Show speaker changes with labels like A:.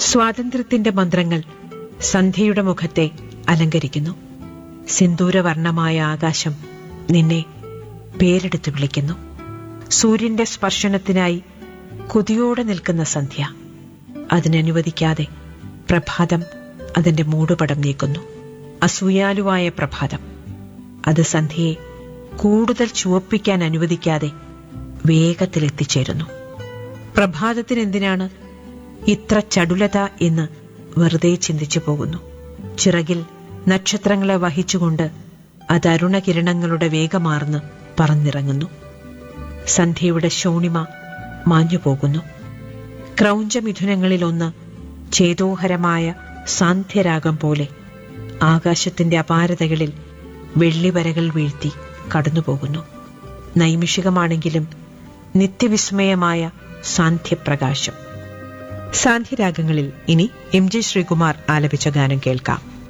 A: സ്വാതന്ത്ര്യത്തിന്റെ മന്ത്രങ്ങൾ സന്ധ്യയുടെ മുഖത്തെ അലങ്കരിക്കുന്നു സിന്ദൂരവർണമായ ആകാശം നിന്നെ പേരെടുത്ത് വിളിക്കുന്നു സൂര്യന്റെ സ്പർശനത്തിനായി കൊതിയോടെ നിൽക്കുന്ന സന്ധ്യ അതിനനുവദിക്കാതെ പ്രഭാതം അതിന്റെ മൂടുപടം നീക്കുന്നു അസൂയാലുവായ പ്രഭാതം അത് സന്ധ്യയെ കൂടുതൽ ചുവപ്പിക്കാൻ അനുവദിക്കാതെ വേഗത്തിൽ എത്തിച്ചേരുന്നു പ്രഭാതത്തിനെന്തിനാണ് ഇത്ര ചടുലത എന്ന് വെറുതെ ചിന്തിച്ചു പോകുന്നു ചിറകിൽ നക്ഷത്രങ്ങളെ വഹിച്ചുകൊണ്ട് അത് അരുണകിരണങ്ങളുടെ വേഗമാർന്ന് പറന്നിറങ്ങുന്നു സന്ധ്യയുടെ ശോണിമ മാഞ്ഞു പോകുന്നു ക്രൗഞ്ചമിഥുനങ്ങളിലൊന്ന് ചേതോഹരമായ സാന്ധ്യരാഗം പോലെ ആകാശത്തിന്റെ അപാരതകളിൽ വെള്ളിവരകൾ വീഴ്ത്തി കടന്നുപോകുന്നു നൈമിഷികമാണെങ്കിലും നിത്യവിസ്മയമായ സാന്ധ്യപ്രകാശം സാന്ധ്യരാഗങ്ങളിൽ ഇനി എം ജി ശ്രീകുമാർ ആലപിച്ച ഗാനം കേൾക്കാം